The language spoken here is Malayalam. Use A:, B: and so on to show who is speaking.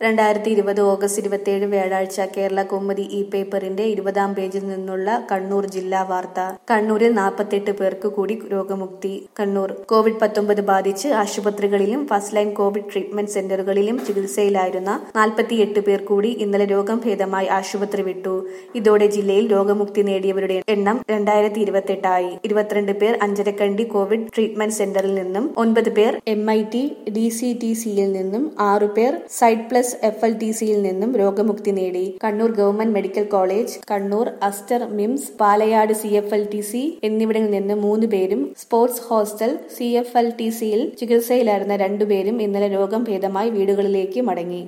A: രണ്ടായിരത്തി ഇരുപത് ഓഗസ്റ്റ് ഇരുപത്തിയേഴ് വ്യാഴാഴ്ച കേരള കൗമുദി ഇ പേപ്പറിന്റെ ഇരുപതാം പേജിൽ നിന്നുള്ള കണ്ണൂർ ജില്ലാ വാർത്ത കണ്ണൂരിൽ നാൽപ്പത്തെട്ട് പേർക്ക് കൂടി രോഗമുക്തി കണ്ണൂർ കോവിഡ് പത്തൊമ്പത് ബാധിച്ച് ആശുപത്രികളിലും ഫസ്റ്റ് ലൈൻ കോവിഡ് ട്രീറ്റ്മെന്റ് സെന്ററുകളിലും ചികിത്സയിലായിരുന്ന നാൽപ്പത്തിയെട്ട് പേർ കൂടി ഇന്നലെ രോഗം ഭേദമായി ആശുപത്രി വിട്ടു ഇതോടെ ജില്ലയിൽ രോഗമുക്തി നേടിയവരുടെ എണ്ണം രണ്ടായിരത്തി ഇരുപത്തെട്ടായി ഇരുപത്തിരണ്ട് പേർ അഞ്ചരക്കണ്ടി കോവിഡ് ട്രീറ്റ്മെന്റ് സെന്ററിൽ നിന്നും ഒൻപത് പേർ M I T D C T സിയിൽ നിന്നും ആറു പേർ side plus F L T സിയിൽ നിന്നും രോഗമുക്തി നേടി Kannur government medical college Kannur Aster MIMS Palayad C F L T C എന്നിവിടങ്ങളിൽ നിന്ന് മൂന്ന് പേരും sports hostel C F L T സിയിൽ ചികിത്സയിലായിരുന്ന രണ്ടുപേരും ഇന്നലെ രോഗം ഭേദമായി വീടുകളിലേക്ക് മടങ്ങി